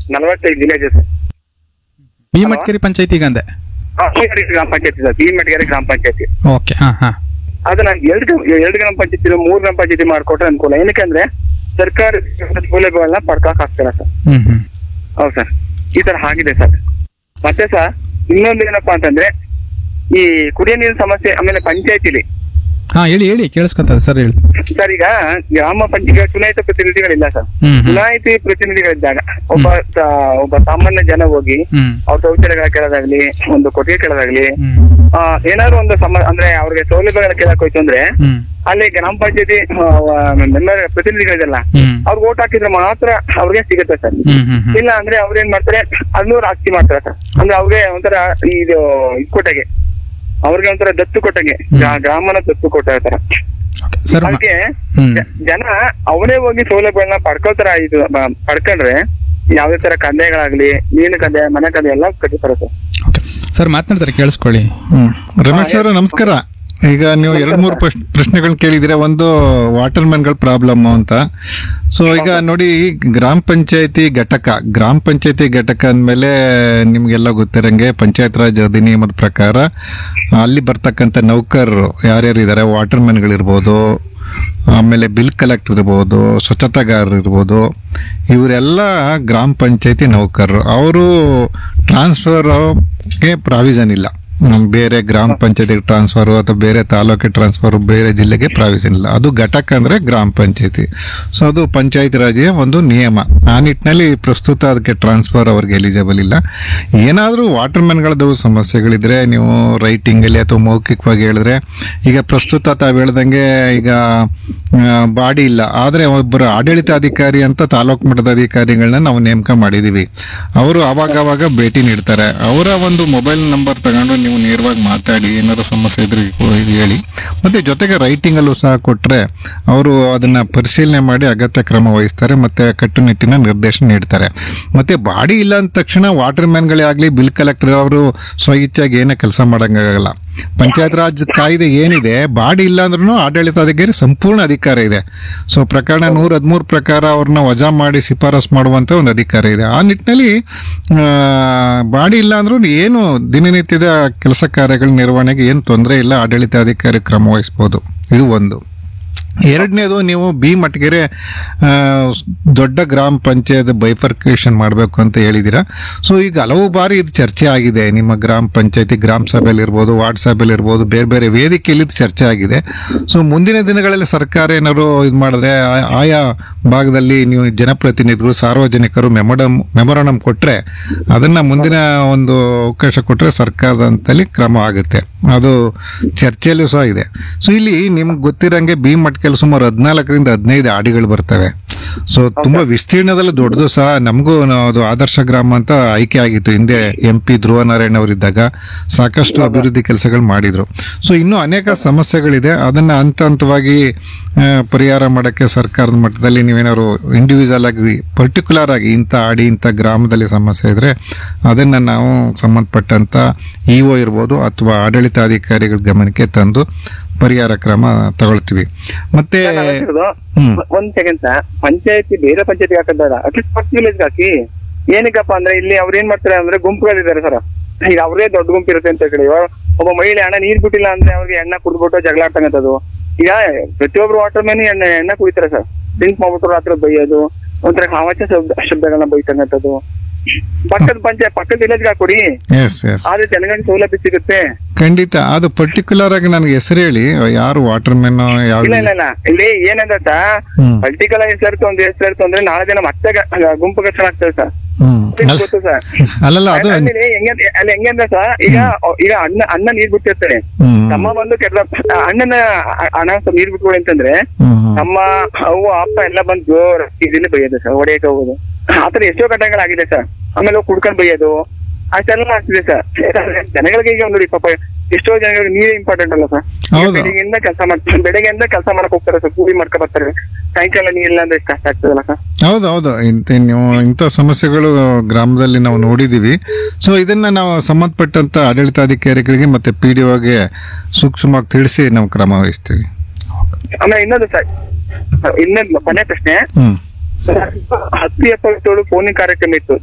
ನಲವತ್ತೈದು village sir B Matkeri ಪಂಚಾಯತಿಗೆ ಅಂದೆ ಆ, ಭೀಮಡಿಗೆರೆ ಗ್ರಾಮ ಪಂಚಾಯತಿ ಸರ್ ಭೀಮಡಿಗೆರೆ ಗ್ರಾಮ ಪಂಚಾಯತಿ ಓಕೆ ಹಾ ಹಾ ಅದನ್ನ ಎರಡು ಎರಡು ಗ್ರಾಮ ಪಂಚಾಯತಿ ಮೂರ್ ಗ್ರಾಮ ಪಂಚಾಯತಿ ಮಾಡ್ಕೊಟ್ರೆ ಅನುಕೂಲ ಏನಕ್ಕಂದ್ರೆ ಸರ್ಕಾರ ಸೌಲಭ್ಯಗಳನ್ನ ಪಡ್ಕೊಕ್ ಆಗ್ತಿಲ್ಲ ಸರ್ ಹ್ಮ್ ಹ್ಮ್ ಹೌದು ಸರ್ ಈ ತರ ಆಗಿದೆ ಸರ್ ಮತ್ತೆ ಸರ್ ಇನ್ನೊಂದು ಏನಪ್ಪಾ ಅಂತಂದ್ರೆ ಈ ಕುಡಿಯೋ ನೀರಿನ ಸಮಸ್ಯೆ ಆಮೇಲೆ ಪಂಚಾಯತಿಲಿ ಹಾ ಹೇಳಿ ಹೇಳಿ ಕೇಳಿಸ್ಕೊತದೆ ಸರ್ ಹೇಳಿ ಸರ್ ಈಗ ಗ್ರಾಮ ಪಂಚಾಯತ್ ಚುನಾಯಿತ ಪ್ರತಿನಿಧಿಗಳಿಲ್ಲ ಸರ್ ಹ್ಮ್ ಹ್ಮ್ ಚುನಾಯಿತಿ ಪ್ರತಿನಿಧಿಗಳಿದ್ದಾಗ ಒಬ್ಬ ಸ- ಒಬ್ಬ ಸಾಮಾನ್ಯ ಜನ ಹೋಗಿ ಹ್ಮ್ ಅವ್ರ ಶೌಚಾಲಯಗಳ ಕೇಳೋದಾಗ್ಲಿ ಒಂದು ಕೊಟ್ಟಿಗೆ ಕೇಳೋದಾಗ್ಲಿ ಹ್ಮ್ ಆ, ಏನಾದ್ರು ಒಂದು ಸಮ ಅಂದ್ರೆ ಅವ್ರಿಗೆ ಸೌಲಭ್ಯಗಳ ಕೇಳಕ್ ಹೋಯ್ತು ಅಂದ್ರೆ ಹ್ಮ್ ಅಲ್ಲಿ ಗ್ರಾಮ ಪಂಚಾಯತಿ ಮೆಂಬರ್ ಪ್ರತಿನಿಧಿಗಳಿದೆಲ್ಲ ಹ್ಮ್ ಅವ್ರಿಗೆ ಓಟ್ ಹಾಕಿದ್ರೆ ಮಾತ್ರ ಅವ್ರಿಗೆ ಸಿಗುತ್ತೆ ಸರ್ ಹ್ಮ್ ಹ್ಮ್ ಹ್ಮ್ ಇಲ್ಲ ಅಂದ್ರೆ ಅವ್ರ ಏನ್ ಮಾಡ್ತಾರೆ ಅದನ್ನೂರು ಆಸ್ತಿ ಮಾಡ್ತಾರೆ ಸರ್ ಅಂದ್ರೆ ಅವ್ರಿಗೆ ಒಂಥರ ಇದು ಇದ್ ಕೊಟ್ಟಂಗೆ ಅವ್ರಿಗೆ ಒಂಥರ ದತ್ತು ಕೊಟ್ಟಂಗೆ ಗ್ರಾ- ಗ್ರಾಮನ ದತ್ತು ಕೊಟ್ಟ ತರ ಓಕೆ ಸರ್ ಮ- ಅದಕ್ಕೆ ಹ್ಮ್ ಜ- ಜನ ಅವರೇ ಹೋಗಿ ಸೌಲಭ್ಯಗಳನ್ನ ಪಡ್ಕೊಳ್ತಾರ ಇದು ಬ- ಪಡ್ಕೊಂಡ್ರೆ ಯಾವ್ದೇ ತರ ಕಂದಾಯಗಳಾಗ್ಲಿ ನೀರಿನ ಕಂದಾಯ ಮನೆ ಕಂದಾಯ ಎಲ್ಲ ಕಟ್ಟಿತಾರೆ ಸರ್ ಓಕೆ ಸರ್ ಮಾತನಾಡ್ತಾರೆ ಕೇಳಿಸ್ಕೊಳ್ಳಿ ಹ್ಮ್ ರಮೇಶ್ ಅವರ ನಮಸ್ಕಾರ ಈಗ ನೀವು ಎರಡ್ ಮೂರು ಪ್ರಶ್ನೆಗಳನ್ನ ಕೇಳಿದ್ರೆ ಒಂದು ವಾಟರ್ ಮ್ಯಾನ್ಗಳ ಪ್ರಾಬ್ಲಮ್ ಅಂತ ಸೊ ಈಗ ನೋಡಿ ಗ್ರಾಮ ಪಂಚಾಯತಿ ಘಟಕ ಗ್ರಾಮ ಪಂಚಾಯತಿ ಘಟಕ ಅಂದಮೇಲೆ ನಿಮ್ಗೆಲ್ಲ ಗೊತ್ತಿರಂಗೆ ಪಂಚಾಯತ್ ರಾಜ್ ಅಧಿನಿಯಮದ ಪ್ರಕಾರ ಅಲ್ಲಿ ಬರ್ತಕ್ಕಂಥ ನೌಕರರು ಯಾರ್ಯಾರು ಇದ್ದಾರೆ ವಾಟರ್ ಮ್ಯಾನ್ಗಳಿರ್ಬೋದು ಆಮೇಲೆ ಬಿಲ್ ಕಲೆಕ್ಟರ್ ಇರ್ಬೋದು ಸ್ವಚ್ಛತಾಗಾರರು ಇರ್ಬೋದು ಇವರೆಲ್ಲ ಗ್ರಾಮ ಪಂಚಾಯತಿ ನೌಕರರು ಅವರು ಟ್ರಾನ್ಸ್ಫರ್ಗೆ ಪ್ರಾವಿಷನ್ ಇಲ್ಲ ಹ್ಮ್, ಬೇರೆ ಗ್ರಾಮ ಪಂಚಾಯತಿಗೆ ಟ್ರಾನ್ಸ್ಫರ್ ಅಥವಾ ಬೇರೆ ತಾಲೂಕಿಗೆ ಟ್ರಾನ್ಸ್ಫರ್ ಬೇರೆ ಜಿಲ್ಲೆಗೆ ಪ್ರಾವಿಷನ್ ಇಲ್ಲ ಅದು ಘಟಕ ಅಂದ್ರೆ ಗ್ರಾಮ ಪಂಚಾಯತಿ ಸೊ ಅದು ಪಂಚಾಯತ್ ರಾಜ್ಯ ಒಂದು ನಿಯಮ ಆ ನಿಟ್ಟಿನಲ್ಲಿ ಪ್ರಸ್ತುತ ಅದಕ್ಕೆ ಟ್ರಾನ್ಸ್ಫರ್ ಅವ್ರಿಗೆ ಎಲಿಜಿಬಲ್ ಇಲ್ಲ ಏನಾದರೂ ವಾಟರ್ ಮ್ಯಾನ್ಗಳದ್ದು ಸಮಸ್ಯೆಗಳಿದ್ರೆ ನೀವು ರೈಟಿಂಗಲ್ಲಿ ಅಥವಾ ಮೌಖಿಕವಾಗಿ ಹೇಳಿದ್ರೆ ಈಗ ಪ್ರಸ್ತುತ ತಾವು ಹೇಳ್ದಂಗೆ ಈಗ ಬಾಡಿ ಇಲ್ಲ ಆದರೆ ಒಬ್ಬರು ಆಡಳಿತಾಧಿಕಾರಿ ಅಂತ ತಾಲೂಕು ಮಟ್ಟದ ಅಧಿಕಾರಿಗಳನ್ನ ನಾವು ನೇಮಕ ಮಾಡಿದ್ದೀವಿ ಅವರು ಅವಾಗ ಅವಾಗ ಭೇಟಿ ನೀಡ್ತಾರೆ ಅವರ ಒಂದು ಮೊಬೈಲ್ ನಂಬರ್ ತಗೊಂಡು ನೀವು ನೇರವಾಗಿ ಮಾತಾಡಿ ಏನಾದ್ರು ಸಮಸ್ಯೆ ಇದ್ರೆ ಇದು ಹೇಳಿ ಮತ್ತೆ ಜೊತೆಗೆ ರೈಟಿಂಗಲ್ಲೂ ಸಹ ಕೊಟ್ಟರೆ ಅವರು ಅದನ್ನ ಪರಿಶೀಲನೆ ಮಾಡಿ ಅಗತ್ಯ ಕ್ರಮ ವಹಿಸ್ತಾರೆ ಮತ್ತೆ ಕಟ್ಟುನಿಟ್ಟಿನ ನಿರ್ದೇಶನ ನೀಡ್ತಾರೆ ಮತ್ತೆ ಬಾಡಿ ಇಲ್ಲ ಅಂದ ತಕ್ಷಣ ವಾಟರ್ ಮ್ಯಾನ್ಗಳೇ ಆಗಲಿ ಬಿಲ್ ಕಲೆಕ್ಟರ್ ಅವರು ಸ್ವಇಚ್ಛಾಗಿ ಏನೇ ಕೆಲಸ ಮಾಡೋಂಗಾಗಲ್ಲ ಪಂಚಾಯತ್ ರಾಜ್ ಕಾಯ್ದೆ ಏನಿದೆ ಬಾಡಿ ಇಲ್ಲ ಅಂದ್ರೂ ಆಡಳಿತಾಧಿಕಾರಿ ಸಂಪೂರ್ಣ ಅಧಿಕಾರ ಇದೆ ಸೊ ಪ್ರಕರಣ ನೂರ ಹದಿಮೂರು ಪ್ರಕಾರ ಅವ್ರನ್ನ ವಜಾ ಮಾಡಿ ಶಿಫಾರಸ್ ಮಾಡುವಂತ ಒಂದು ಅಧಿಕಾರ ಇದೆ ಆ ನಿಟ್ಟಿನಲ್ಲಿ ಆ, ಬಾಡಿ ಇಲ್ಲ ಅಂದ್ರೂ ಏನು ದಿನನಿತ್ಯದ ಕೆಲಸ ಕಾರ್ಯಗಳ ನಿರ್ವಹಣೆಗೆ ಏನು ತೊಂದರೆ ಇಲ್ಲ ಆಡಳಿತಾಧಿಕಾರಿ ಕ್ರಮ ವಹಿಸ್ಬೋದು ಇದು ಒಂದು ಎರಡನೇದು ನೀವು ಬಿ ಮಟ್ಗೆರೆ ಆ, ದೊಡ್ಡ ಗ್ರಾಮ ಪಂಚಾಯತ್ ಬೈಫರ್ಕೇಶನ್ ಮಾಡಬೇಕು ಅಂತ ಹೇಳಿದ್ದೀರಾ ಸೊ ಈಗ ಹಲವು ಬಾರಿ ಇದು ಚರ್ಚೆ ಆಗಿದೆ ನಿಮ್ಮ ಗ್ರಾಮ ಪಂಚಾಯತಿ ಗ್ರಾಮ ಸಭೆಯಲ್ಲಿ ಇರ್ಬೋದು ವಾರ್ಡ್ ಸಭೆಯಲ್ಲಿ ಇರ್ಬೋದು ಬೇರೆ ಬೇರೆ ವೇದಿಕೆಯಲ್ಲಿ ಇದು ಚರ್ಚೆ ಆಗಿದೆ ಸೊ ಮುಂದಿನ ದಿನಗಳಲ್ಲಿ ಸರ್ಕಾರ ಏನಾದ್ರು ಇದು ಮಾಡಿದ್ರೆ ಆ- ಆಯಾ ಭಾಗದಲ್ಲಿ ನೀವು ಜನಪ್ರತಿನಿಧಿಗಳು ಸಾರ್ವಜನಿಕರು ಮೆಮೊಡಮ್ ಮೆಮೊರಡಮ್ ಕೊಟ್ಟರೆ ಅದನ್ನ ಮುಂದಿನ ಒಂದು ಅವಕಾಶ ಕೊಟ್ಟರೆ ಸರ್ಕಾರದಂತಲ್ಲಿ ಕ್ರಮ ಆಗುತ್ತೆ ಅದು ಚರ್ಚೆಯಲ್ಲೂ ಸಹ ಇದೆ ಸೊ ಇಲ್ಲಿ ನಿಮ್ಗೆ ಗೊತ್ತಿರಂಗೆ ಬಿ ಮಟ್ಕೆಲ್ ಸುಮಾರು ಹದಿನಾಲ್ಕರಿಂದ ಹದಿನೈದು ಆಡಿಗಳು ಬರ್ತವೆ ಸೊ ತುಂಬಾ ವಿಸ್ತೀರ್ಣದಲ್ಲಿ ದೊಡ್ಡದು ಸಹ ನಮಗೂ ಅದು ಆದರ್ಶ ಗ್ರಾಮ ಅಂತ ಆಯ್ಕೆ ಆಗಿತ್ತು ಹಿಂದೆ ಎಂ ಪಿ ಧ್ರುವ ನಾರಾಯಣ್ ಅವರಿದ್ದಾಗ ಸಾಕಷ್ಟು ಅಭಿವೃದ್ಧಿ ಕೆಲಸಗಳು ಮಾಡಿದ್ರು ಸೊ ಇನ್ನೂ ಅನೇಕ ಸಮಸ್ಯೆಗಳಿದೆ ಅದನ್ನ ಹಂತ ಹಂತವಾಗಿ ಆ, ಪರಿಹಾರ ಮಾಡೋಕ್ಕೆ ಸರ್ಕಾರದ ಮಟ್ಟದಲ್ಲಿ ನೀವೇನಾದ್ರು ಇಂಡಿವಿಜುವಲ್ ಆಗಿ ಪರ್ಟಿಕ್ಯುಲರ್ ಆಗಿ ಇಂಥ ಆಡಿ ಇಂಥ ಗ್ರಾಮದಲ್ಲಿ ಸಮಸ್ಯೆ ಇದ್ರೆ ಅದನ್ನ ನಾವು ಸಂಬಂಧಪಟ್ಟಂತ ಇ ಒ ಇರ್ಬೋದು ಅಥವಾ ಆಡಳಿತಾಧಿಕಾರಿಗಳ ಗಮನಕ್ಕೆ ತಂದು ಪರಿಹಾರ ಕ್ರಮ ತಗೊಳ್ತೀವಿ ಮತ್ತೆ ನಾನ್ ಹೇಳ್ತಿರೋದು, ಹ್ಮ್. ಒಂದ್ ಸೆಕೆಂಡ್ ಸರ್ ಪಂಚಾಯತಿ ಬೇರೆ ಪಂಚಾಯತಿ ಹಾಕಬೇಡ ಅಟ್ಲೀಸ್ಟ್ ಫಸ್ಟ್ ವಿಲೇಜ್ ಹಾಕಿ ಏನಕ್ಕಪ್ಪ ಅಂದ್ರೆ ಇಲ್ಲಿ ಅವ್ರು ಏನ್ ಮಾಡ್ತಾರೆ ಅಂದ್ರೆ ಗುಂಪುಗಳಿದ್ದಾರೆ ಸರ್ ಈಗ ಅವರೇ ದೊಡ್ಡ ಗುಂಪು ಇರುತ್ತೆ ಅಂತ ಹೇಳಿ ಇವಾಗ ಒಬ್ಬ ಮಹಿಳೆ ಹಣ ನೀರ್ ಬಿಟ್ಟಿಲ್ಲ ಅಂದ್ರೆ ಅವ್ರಿಗೆ ಎಣ್ಣೆ ಕುಡ್ಬಿಟ್ಟು ಜಗಳ ಆಡ್ತಕ್ಕಂಥದ್ದು ಈಗ ಪ್ರತಿಯೊಬ್ರು ವಾಟರ್ ಮ್ಯಾನ್ ಎಣ್ಣೆ ಎಣ್ಣೆ ಕುಡಿತಾರೆ ಸರ್ ಡ್ರಿಂಕ್ ಮಾಡ್ಬಿಟ್ಟು ರಾತ್ರಿ ಬೈಯೋದು ಒಂಥರ ಕಾವಾಚ ಶಬ್ದ ಶಬ್ದಗಳನ್ನ ಬೈತಕ್ಕಂಥದ್ದು ಪಕ್ಕದ ಪಂಚಾಯತ್ ಪಕ್ಕದ ವಿಲೇಜ್ ಹಾಕೊಡಿ ಎಸ್ ಎಸ್ ಆದ್ರೆ ಜನಗಳಿಗೆ ಸೌಲಭ್ಯ ಸಿಗುತ್ತೆ ಖಂಡಿತ ಅದು ಪರ್ಟಿಕ್ಯುಲರ್ ಆಗಿ ನನಗೆ ಹೆಸರು ಹೇಳಿ ಯಾರು ವಾಟರ್ ಮ್ಯಾನ್ ಯಾವ ಇಲ್ಲ ಇಲ್ಲ ಇಲ್ಲ ಇಲ್ಲಿ ಏನಂದ್ರೆ ಸರ್ ಹ್ಮ್. ಪರ್ಟಿಕಲ್ ಹೆಸರು ಒಂದು ಹೆಸರು ಅಂದ್ರೆ ನಾಳೆ ದಿನ ಮತ್ತೆ ಗ- ಗುಂಪು ಘರ್ಷಣೆ ಆಗ್ತದೆ ಸರ್ ಹ್ಮ್ ನಿಮ್ಗ್ ಗೊತ್ತು ಸರ್ ಅಲ್ಲಲ್ಲ ಅದು ಆಮೇಲೆ ಹೆಂಗೆ ಅಲ್ಲಿ ಹೆಂಗಂದ್ರೆ ಸರ್ ಈಗ ಈಗ ಅಣ್ಣ ಅಣ್ಣ ನೀರ್ ಬಿಟ್ಟಿರ್ತಾರೆ ಹ್ಮ್ ತಮ್ಮ ಬಂದು ಕೆಟ್ಟ ಅಣ್ಣನ ಅ- ಅಣ್ಣ ಸ್ವಲ್ಪ ನೀರ್ ಬಿಟ್ಕೊಡಿ ಅಂತಂದ್ರೆ ಹ್ಮ್ ಹ್ಮ್. ನಮ್ಮ ಅವ್ವ ಅಪ್ಪ ಎಲ್ಲ ಬಂದು ಜೋರ್ ಇದನ್ನ ಬೈಯೋದು ಸರ್ ಹೊಡೆಯಕ್ಕೆ ಹೋಗೋದು ಆತರ ಎಷ್ಟೋ ಘಟನೆಗಳಾಗಿದೆ ಸರ್ ಆಮೇಲೆ ಹೋಗಿ ಕುಡ್ಕೊಂಡ್ ಬೈಯೋದು ಅಷ್ಟೆಲ್ಲ ಆಗ್ತಿದೆ ಸರ್ ಯಾಕಂದ್ರೆ ಜನಗಳಿಗೆ ಈಗ ನೋಡಿ ಪಾಪ ಎಷ್ಟೋ ಜನಗಳಿಗೆ ನೀರೇ ಇಂಪಾರ್ಟೆಂಟ್ ಅಲ್ಲ ಸರ್ ಹೌದು. ಬೆಳಿಗ್ಗೆಯಿಂದ ಕೆಲಸ ಮಾಡ್ತಾರೆ ಬೆಳಗ್ಗೆಯಿಂದ ಕೆಲಸ ಮಾಡಕ್ ಹೋಗ್ತಾರೆ ಸರ್ ಕೂಲಿ ಮಾಡ್ಕೊ ಬರ್ತಾರೆ ಸಾಯಂಕಾಲ ನೀರಿಲ್ಲ ಅಂದ್ರೆ ಎಷ್ಟು ಕಷ್ಟ ಆಗ್ತದಲ್ಲ ಸರ್ ಹೌದು ಹೌದು ಇಂಥ ನೀವು ಇಂಥ ಸಮಸ್ಯೆಗಳು ಗ್ರಾಮದಲ್ಲಿ ನಾವು ನೋಡಿದ್ದೀವಿ ಸೊ ಇದನ್ನ ನಾವು ಸಂಬಂಧಪಟ್ಟಂತ ಆಡಳಿತಾಧಿಕಾರಿಗಳಿಗೆ ಮತ್ತೆ ಪಿ ಡಿ ಒಗೆ ಸೂಕ್ಷ್ಮವಾಗಿ ತಿಳಿಸಿ ನಾವು ಕ್ರಮ ವಹಿಸ್ತೀವಿ ಆಮೇಲೆ ಇನ್ನೊಂದು ಸರ್ ಇನ್ನೊಂದು ಕೊನೆ ಪ್ರಶ್ನೆ ಹ್ಮ್ ಹತ್ತು ಎಪ್ಪತ್ತೇಳು ಫೋನಿಂಗ್ ಕಾರ್ಯಕ್ರಮ ಇತ್ತು